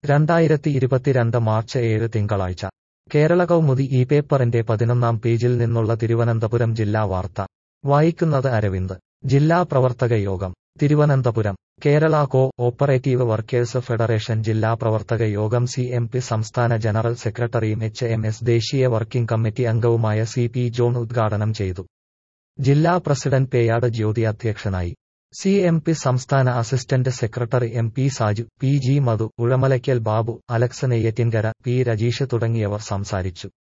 രണ്ടായിരത്തി ഇരുപത്തിരണ്ട് മാർച്ച് ഏഴ് തിങ്കളാഴ്ച കേരള കൗമുദി ഈ പേപ്പറിന്റെ പതിനൊന്നാം പേജിൽ നിന്നുള്ള തിരുവനന്തപുരം ജില്ലാ വാർത്ത വായിക്കുന്നത് അരവിന്ദ് ജില്ലാ പ്രവർത്തക യോഗം Thiruvananthapuram Kerala cooperative workers federation ജില്ലാ പ്രവർത്തക യോഗം സി എം പി സംസ്ഥാന ജനറൽ സെക്രട്ടറിയും എച്ച് എം എസ് ദേശീയ വർക്കിംഗ് കമ്മിറ്റി അംഗവുമായ സി പി ജോൺ ഉദ്ഘാടനം ചെയ്തു ജില്ലാ പ്രസിഡന്റ് പേയാട് ജ്യോതി അധ്യക്ഷനായി സി എം പി സംസ്ഥാന assistant secretary M P Saju P G Madhu Uzhamalakkal Babu Alex Neyyattinkara P Rajeesh തുടങ്ങിയവർ സംസാരിച്ചു